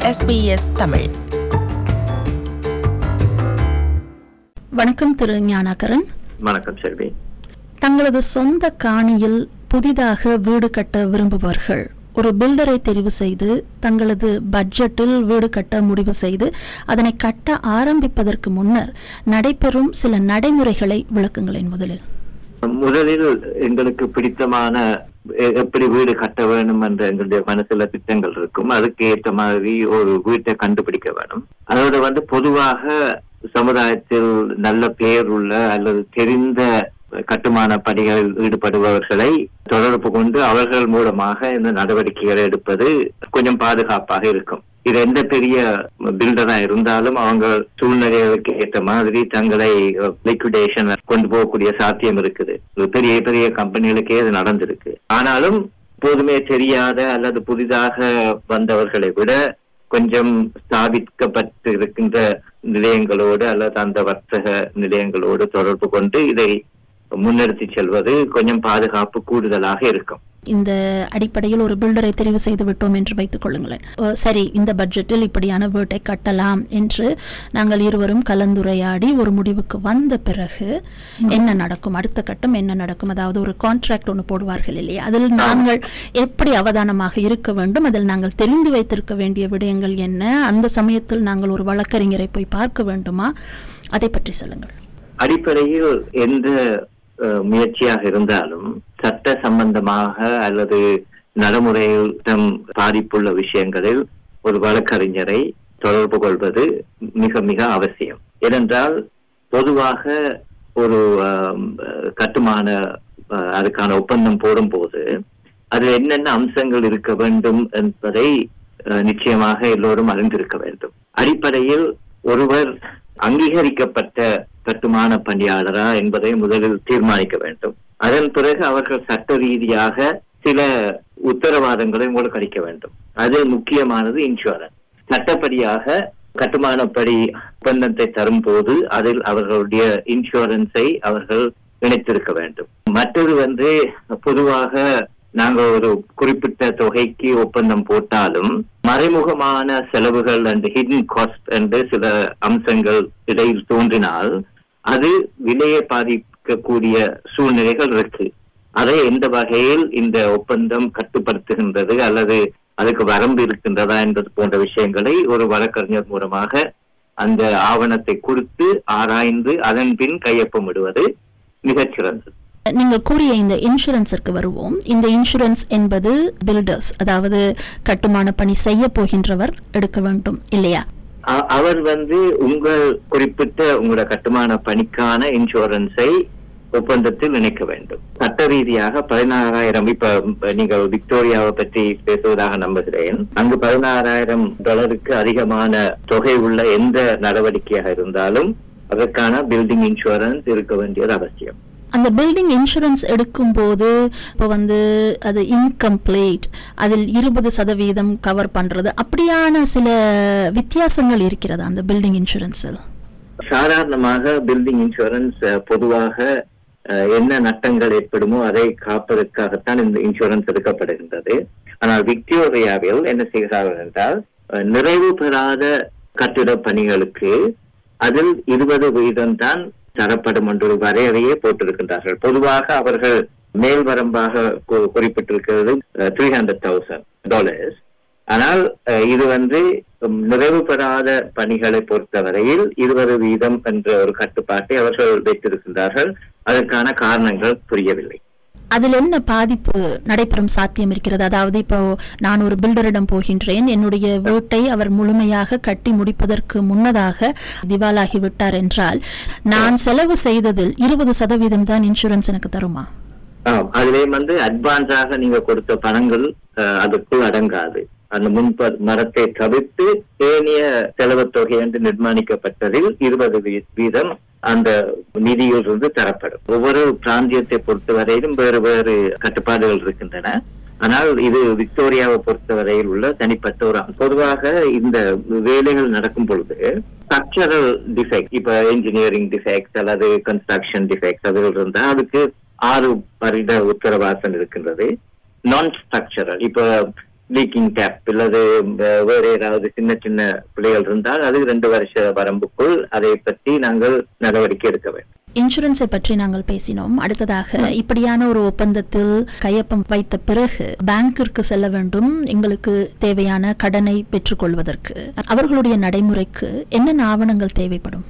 SBS Tamil வணக்கம் திரு ஞானாகரன் வணக்கம் செல்வி தங்களது சொந்த காணியில் புதிதாக வீடு கட்ட விரும்புபவர்கள் ஒரு பில்டரை தெரிவு செய்து தங்களது பட்ஜெட்டில் வீடு கட்ட முடிவு செய்து அதனை கட்ட ஆரம்பிப்பதற்கு முன்னர் நடைபெறும் சில நடைமுறைகளை விளக்குங்களேன் முதலில் முதலில் எங்களுக்கு பிடித்தமான எ- எப்படி வீடு கட்ட வேண்டும் என்ற எங்களுடைய மனசுல திட்டங்கள் இருக்கும் அதுக்கு ஏற்ற மாதிரி ஒரு வீட்டை கண்டுபிடிக்க வேணும் அதோட வந்து பொதுவாக சமுதாயத்தில் நல்ல பெயர் உள்ள அல்லது தெரிந்த கட்டுமான பணிகளில் ஈடுபடுபவர்களை தொடர்பு கொண்டு அவர்கள் மூலமாக இந்த நடவடிக்கைகளை எடுப்பது கொஞ்சம் பாதுகாப்பாக இருக்கும் இது எந்த பெரிய பில்டரா இருந்தாலும் அவங்க சூழ்நிலைகளுக்கு ஏற்ற மாதிரி தங்களை லிக்விடேஷன் கொண்டு போகக்கூடிய சாத்தியம் இருக்குது இது பெரிய பெரிய கம்பெனிகளுக்கே இது நடந்திருக்கு ஆனாலும் எப்போதுமே தெரியாத அல்லது புதிதாக வந்தவர்களை விட கொஞ்சம் ஸ்தாபிக்கப்பட்டு இருக்கின்ற நிலையங்களோடு அல்லது அந்த வர்த்தக நிலையங்களோடு தொடர்பு கொண்டு இதை முன்னெடுத்து செல்வது கொஞ்சம் பாதுகாப்பு கூடுதலாக இருக்கும் இந்த அடிப்படையில் ஒரு பில்டரை தெரிவு செய்து விட்டோம் என்று வைத்துக் கொள்ளுங்களேன் அஹ் சரி இந்த பட்ஜெட்டில் இப்படியான வீட்டை கட்டலாம் என்று நாங்கள் இருவரும் கலந்துரையாடி ஒரு முடிவுக்கு வந்த பிறகு என்ன நடக்கும் அடுத்த கட்டம் என்ன நடக்கும் அதாவது ஒரு கான்ட்ராக்ட் ஒன்று போடுவார்கள் இல்லையா அதில் நாங்கள் எப்படி அவதானமாக இருக்க வேண்டும் அதில் நாங்கள் தெரிந்து வைத்திருக்க வேண்டிய விடயங்கள் என்ன அந்த சமயத்தில் நாங்கள் ஒரு வழக்கறிஞரை போய் பார்க்க வேண்டுமா அதை பற்றி சொல்லுங்கள் அடிப்படையில் எந்த அஹ், முயற்சியாக இருந்தாலும் சட்ட சம்பந்தமாக அல்லது நடைமுறையில் தம் பாதிப்புள்ள விஷயங்களில் ஒரு வழக்கறிஞரை தொடர்பு கொள்வது மிக மிக அவசியம் ஏனென்றால் பொதுவாக ஒரு ஆம், அஹ், கட்டுமான அஹ், அதுக்கான ஒப்பந்தம் போடும்போது அதில் என்னென்ன அம்சங்கள் இருக்க வேண்டும் என்பதை அஹ், நிச்சயமாக எல்லோரும் அறிந்திருக்க வேண்டும் அடிப்படையில் ஒருவர் அங்கீகரிக்கப்பட்ட கட்டுமான பணியாளரா என்பதை முதலில் தீர்மானிக்க வேண்டும் அதன் பிறகு அவர்கள் சட்ட ரீதியாக சில உத்தரவாதங்களை உங்களுக்கு அளிக்க வேண்டும் அது முக்கியமானது இன்சூரன்ஸ் சட்டப்படியாக கட்டுமானப்படி ஒப்பந்தத்தை தரும்போது அதில் அவர்களுடைய இன்சூரன்ஸை அவர்கள் இணைத்திருக்க வேண்டும் மற்றது வந்து பொதுவாக நாங்க ஒரு குறிப்பிட்ட தொகைக்கு ஒப்பந்தம் போட்டாலும் மறைமுகமான செலவுகள் அண்ட் ஹிடன் காஸ்ட் என்று சில அம்சங்கள் இடையில் தோன்றினால் அது விலையை பாதிக்கக்கூடிய சூழ்நிலைகள் இருக்கு அதை எந்த வகையில் இந்த ஒப்பந்தம் கட்டுப்படுத்துகின்றது அல்லது அதுக்கு வரம்பு இருக்கின்றதா என்பது போன்ற விஷயங்களை ஒரு வழக்கறிஞர் மூலமாக அந்த ஆவணத்தை கொடுத்து ஆராய்ந்து அதன் பின் கையொப்பமிடுவது மிகச் சிறந்தது நீங்கள் கூறிய இந்த இன்சூரன்ஸிற்கு வருவோம் இந்த இன்சூரன்ஸ் என்பது பில்டர்ஸ் அதாவது கட்டுமான பணி செய்ய போகின்றவர் எடுக்க வேண்டும் இல்லையா அ- அவர் வந்து உங்கள் குறிப்பிட்ட உங்களோட கட்டுமான பணிக்கான இன்சூரன்ஸை ஒப்பந்தத்தில் இணைக்க வேண்டும் சட்ட ரீதியாக பதினாறாயிரம் இப்ப இப்ப நீங்கள் விக்டோரியாவை பற்றி பேசுவதாக நம்புகிறேன் அங்கு பதினாறாயிரம் டாலருக்கு அதிகமான தொகை உள்ள எந்த நடவடிக்கையாக இருந்தாலும் அதற்கான பில்டிங் இன்சூரன்ஸ் இருக்க வேண்டியது அவசியம் அந்த பில்டிங் இன்சூரன்ஸ் எடுக்கும்போது இப்போ வந்து அது இன்கம்ப்ளீட் அதில் இருபது சதவீதம் கவர் பண்றது அப்படியான சில வித்தியாசங்கள் இருக்கிறதா அந்த பில்டிங் இன்சூரன்ஸில் சாதாரணமாக பில்டிங் இன்சூரன்ஸ் அஹ், பொதுவாக அஹ், என்ன நட்டங்கள் ஏற்படுமோ அதை காப்பதற்காகத்தான் இந்த இன்சூரன்ஸ் எடுக்கப்படுகின்றது ஆனால் விக்டோரியாவில் என்ன செய்கிறார்கள் என்றால் அஹ், நிறைவு பெறாத கட்டிட பணிகளுக்கு அதில் இருபது வீதம் தான் தரப்படும் என்ற ஒரு வரையறையே போட்டிருக்கின்றார்கள் பொதுவாக அவர்கள் மேல் வரம்பாக கு- குறிப்பிட்டிருக்கிறது த்ரீ ஹண்ட்ரட் தௌசண்ட் டாலர்ஸ் ஆனால் அஹ், இது வந்து உம், நிறைவு பெறாத பணிகளை பொறுத்தவரையில் இருபது வீதம் என்ற ஒரு கட்டுப்பாட்டை அவர்கள் வைத்திருக்கின்றார்கள் அதற்கான காரணங்கள் புரியவில்லை அதில் என்ன பாதிப்பு நடைபெறும் சாத்தியம் இருக்கிறது அதாவது இப்போ நான் ஒரு பில்டரிடம் போகின்றேன் என்னுடைய வீட்டை அவர் முழுமையாக கட்டி முடிப்பதற்கு முன்னதாக திவாலாகி விட்டார் என்றால் நான் செலவு செய்ததில் இருபது சதவீதம் தான் இன்சூரன்ஸ் எனக்கு தருமா ஆம், அதிலே வந்து அட்வான்ஸாக நீங்க கொடுத்த பணங்கள் அஹ், அதுக்குள் அடங்காது அந்த முன்ப மரத்தை தவிர்த்து ஏனைய செலவுத் தொகை என்று நிர்மாணிக்கப்பட்டதில் இருபது வீ- வீதம் அந்த நிதியிலிருந்து தரப்படும் ஒவ்வொரு பிராந்தியத்தை பொறுத்தவரையிலும் வேறு வேறு கட்டுப்பாடுகள் இருக்கின்றன ஆனால் இது விக்டோரியாவை பொறுத்தவரையில் உள்ள தனிப்பட்ட ஒரு அம்சம். பொதுவாக இந்த வேலைகள் நடக்கும் பொழுது ஸ்ட்ரக்சரல் டிஃபெக்ட் இப்ப இன்ஜினியரிங் டிஃபெக்ட்ஸ் அல்லது கன்ஸ்ட்ரக்ஷன் டிஃபெக்ட்ஸ் அதுகள் இருந்தா அதுக்கு ஆறு வருட உத்தரவாசம் இருக்கின்றது நான் ஸ்ட்ரக்சரல் இப்ப லீக்கிங் டேப் அல்லது வே- வேற ஏதாவது சின்ன சின்ன பிள்ளைகள் இருந்தால் அது ரெண்டு வருஷ வரம்புக்குள் அதை பற்றி நாங்கள் நடவடிக்கை எடுக்க வேண்டும் இன்சூரன்ஸை பற்றி நாங்கள் பேசினோம் அடுத்ததாக இப்படியான ஒரு ஒப்பந்தத்தில் கையொப்பம் வைத்த பிறகு பேங்கிற்கு செல்ல வேண்டும் எங்களுக்கு தேவையான கடனை பெற்றுக்கொள்வதற்கு அவர்களுடைய நடைமுறைக்கு என்னென்ன ஆவணங்கள் தேவைப்படும்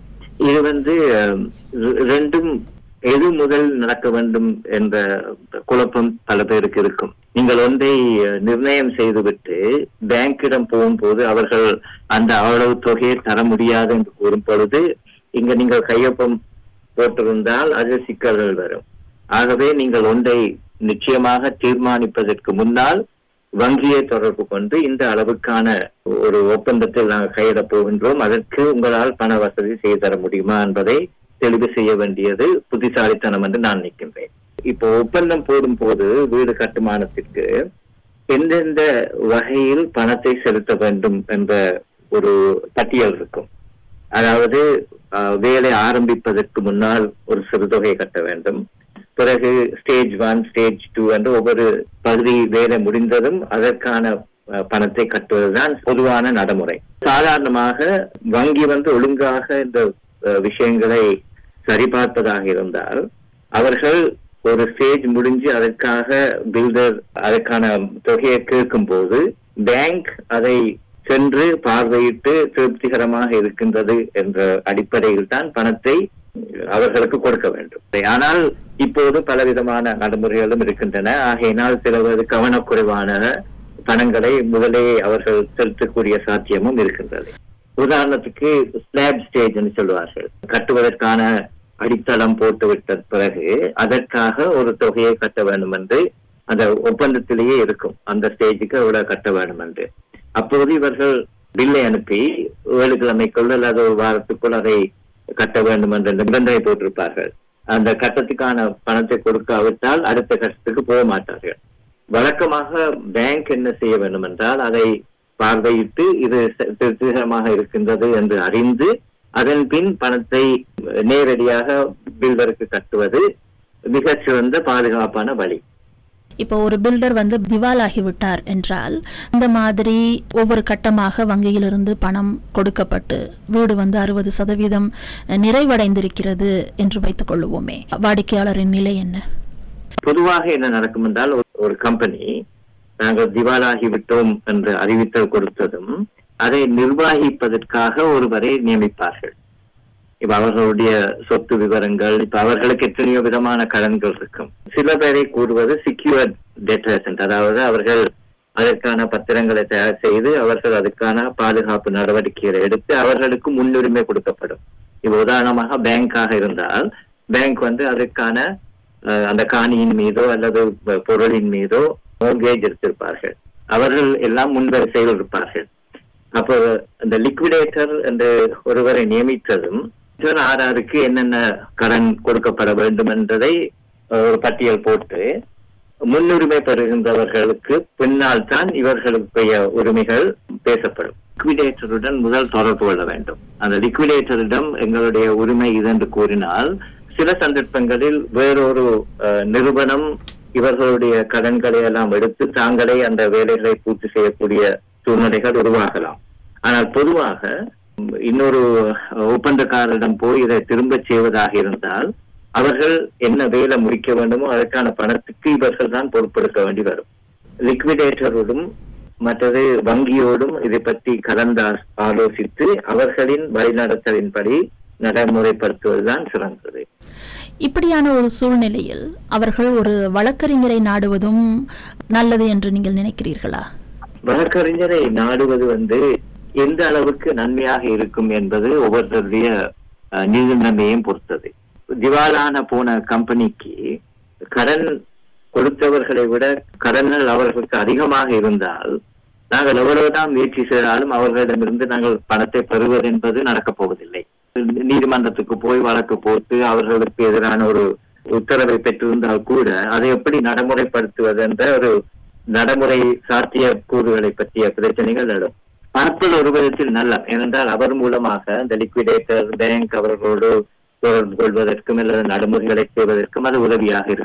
இது வந்து அஹ், ரெ- ரெண்டும் எது முதல் நடக்க வேண்டும் என்ற குழப்பம் பல பேருக்கு இருக்கும் நீங்கள் ஒன்றை அஹ், நிர்ணயம் செய்துவிட்டு பேங்கிடம் போகும்போது அவர்கள் அந்த அவ்வளவு தொகையை தர முடியாது என்று கூறும் பொழுது இங்க நீங்கள் கையொப்பம் போட்டிருந்தால் அது சிக்கல்கள் வரும் ஆகவே நீங்கள் ஒன்றை நிச்சயமாக தீர்மானிப்பதற்கு முன்னால் வங்கியை தொடர்பு கொண்டு இந்த அளவுக்கான ஒரு ஒப்பந்தத்தில் நாங்கள் கையிடப் போகின்றோம் அதற்கு உங்களால் பண வசதி செய்து தர முடியுமா என்பதை தெளிவு செய்ய வேண்டியது புத்திசாலித்தனம் என்று நான் நிற்கின்றேன் இப்போ ஒப்பந்தம் போடும் போது வீடு கட்டுமானத்திற்கு எந்தெந்த வகையில் பணத்தை செலுத்த வேண்டும் என்ற ஒரு பட்டியல் இருக்கும் அதாவது அஹ், வேலை ஆரம்பிப்பதற்கு முன்னால் ஒரு சிறுதொகை கட்ட வேண்டும் பிறகு ஸ்டேஜ் ஒன் ஸ்டேஜ் டூ என்று ஒவ்வொரு பகுதி வேலை முடிந்ததும் அதற்கான அஹ், பணத்தை கட்டுவதுதான் பொதுவான நடைமுறை சாதாரணமாக வங்கி வந்து ஒழுங்காக இந்த அஹ், விஷயங்களை சரிபார்ப்பதாக இருந்தால் அவர்கள் ஒரு ஸ்டேஜ் முடிஞ்சு அதற்காக பில்டர் அதற்கான தொகையை கேட்கும் போது பேங்க் அதை சென்று பார்வையிட்டு திருப்திகரமாக இருக்கின்றது என்ற அடிப்படையில் தான் பணத்தை அவர்களுக்கு கொடுக்க வேண்டும் ஆனால் இப்போது பலவிதமான நடைமுறைகளும் இருக்கின்றன ஆகையினால் சிலவது கவனக்குறைவான பணங்களை முதலே அவர்கள் செலுத்தக்கூடிய சாத்தியமும் இருக்கின்றது உதாரணத்துக்கு ஸ்லாப் ஸ்டேஜ் என்று சொல்வார்கள் கட்டுவதற்கான அடித்தளம் போட்டுவிட்ட பிறகு அதற்காக ஒரு தொகையை கட்ட வேண்டும் என்று அந்த ஒப்பந்தத்திலேயே இருக்கும் அந்த ஸ்டேஜுக்கு அவ்வளவு கட்ட வேண்டும் என்று அப்போது இவர்கள் பில்லை அனுப்பி ஏழு கிழமைக்குள் அல்லது ஒரு வாரத்துக்குள் அதை கட்ட வேண்டும் என்ற நிபந்தனை போட்டிருப்பார்கள் அந்த கட்டத்துக்கான பணத்தை கொடுக்காவிட்டால் அடுத்த கட்டத்துக்கு போக மாட்டார்கள் வழக்கமாக பேங்க் என்ன செய்ய வேண்டும் என்றால் அதை பார்வையிட்டு இது ச- திருப்திகரமாக இருக்கின்றது என்று அறிந்து அதன் பின் பணத்தை நேரடியாக பில்டருக்கு கட்டுவது மிகச் சிறந்த பாதுகாப்பான வழி இப்போ ஒரு பில்டர் வந்து திவாலாகி விட்டார் என்றால் இந்த மாதிரி ஒவ்வொரு கட்டமாக வங்கியிலிருந்து பணம் கொடுக்கப்பட்டு வீடு வந்து அறுபது சதவீதம் நிறைவடைந்திருக்கிறது என்று வைத்துக் கொள்ளுவோமே வாடிக்கையாளரின் நிலை என்ன பொதுவாக என்ன நடக்கும் என்றால் ஒரு- ஒரு கம்பெனி நாங்கள் திவாலாகி விட்டோம் என்று அறிவித்தல் கொடுத்ததும் அதை நிர்வகிப்பதற்காக ஒருவரை நியமிப்பார்கள் இப்ப அவர்களுடைய சொத்து விவரங்கள் இப்ப அவர்களுக்கு எத்தனையோ விதமான கடன்கள் இருக்கும் சில பேரை கூறுவது செக்யூர்ட் டெட்டர்ஸ் அதாவது அவர்கள் அதற்கான பத்திரங்களை தயார் செய்து அவர்கள் அதுக்கான பாதுகாப்பு நடவடிக்கைகளை எடுத்து அவர்களுக்கு முன்னுரிமை கொடுக்கப்படும் இப்ப உதாரணமாக பேங்காக இருந்தால் பேங்க் வந்து அதற்கான அஹ், அந்த காணியின் மீதோ அல்லது ப- பொருளின் மீதோ மோர்கேஜ் எடுத்திருப்பார்கள் அவர்கள் எல்லாம் முன்வரிசையில் இருப்பார்கள் அப்போ இந்த லிக்விடேட்டர் என்று ஒருவரை நியமித்ததும் மற்றொரு ஆறாருக்கு என்னென்ன கடன் கொடுக்கப்பட வேண்டும் என்பதை அஹ், ஒரு பட்டியல் போட்டு முன்னுரிமை பெறுகின்றவர்களுக்கு பின்னால் தான் இவர்களுடைய உரிமைகள் பேசப்படும் லிக்விடேட்டருடன் முதல் தொடர்பு கொள்ள வேண்டும் அந்த லிக்விடேட்டரிடம் எங்களுடைய உரிமை இது என்று கூறினால் சில சந்தர்ப்பங்களில் வேறொரு அஹ், நிறுவனம் இவர்களுடைய கடன்களை எல்லாம் எடுத்து தாங்களே அந்த வேலைகளை பூர்த்தி செய்யக்கூடிய சூழ்நிலைகள் உருவாகலாம் ஆனால் பொதுவாக உம், இன்னொரு ஒப்பந்தக்காரரிடம் போய் இதை திரும்பச் செய்வதாக இருந்தால் அவர்கள் என்ன வேலை முடிக்க வேண்டுமோ அதற்கான பணத்துக்கு இவர்கள் தான் பொறுப்பெடுக்க வேண்டி வரும் லிக்விடேட்டரோடும் மற்றது வங்கியோடும் இதை பற்றி கலந்து ஆ- ஆலோசித்து அவர்களின் வழிநடத்தலின்படி நடைமுறைப்படுத்துவதுதான் சிறந்தது இப்படியான ஒரு சூழ்நிலையில் அவர்கள் ஒரு வழக்கறிஞரை நாடுவதும் நல்லது என்று நீங்கள் நினைக்கிறீர்களா வழக்கறிஞரை நாடுவது வந்து எந்த அளவுக்கு நன்மையாக இருக்கும் என்பது ஒவ்வொருத்தருடைய அஹ், நிதி நிலைமையும் பொறுத்தது திவாலான போன கம்பெனிக்கு கடன் கொடுத்தவர்களை விட கடன்கள் அவர்களுக்கு அதிகமாக இருந்தால் நாங்கள் எவ்வளவுதான் முயற்சி செய்தாலும் அவர்களிடமிருந்து நாங்கள் பணத்தை பெறுவது என்பது நடக்கப் போவதில்லை நீதிமன்றத்துக்கு போய் வழக்கு போட்டு அவர்களுக்கு எதிரான ஒரு உத்தரவை பெற்றிருந்தால் கூட அதை எப்படி நடைமுறைப்படுத்துவது என்ற ஒரு நடைமுறை சாத்திய கூறுகளை பற்றிய பிரச்சனைகள் எழும் பார்ப்பது ஒரு விதத்தில் நல்ல ஏனென்றால் அவர் மூலமாக இந்த லிக்விடேட்டர் பேங்க் அவர்களோடு தொடர்பு கொள்வதற்கும் அல்லது நடைமுறைகளை செய்வதற்கும் அது உதவியாக இருக்கும்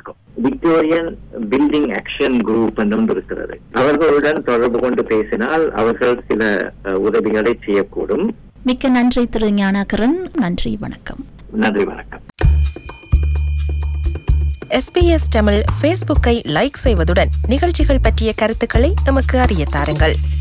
விக்டோரியன் பில்டிங் ஆக்ஷன் குரூப் என்றும் இருக்கிறது அவர்களுடன் தொடர்பு கொண்டு பேசினால் அவர்கள் சில அஹ், உதவிகளை செய்யக்கூடும் மிக்க நன்றி திரு ஞானாகரன் நன்றி வணக்கம் நன்றி வணக்கம் எஸ்பிஎஸ் தமிழ் ஃபேஸ்புக்கை லைக் செய்வதுடன் நிகழ்ச்சிகள் பற்றிய கருத்துக்களை எமக்கு அறிய தாருங்கள்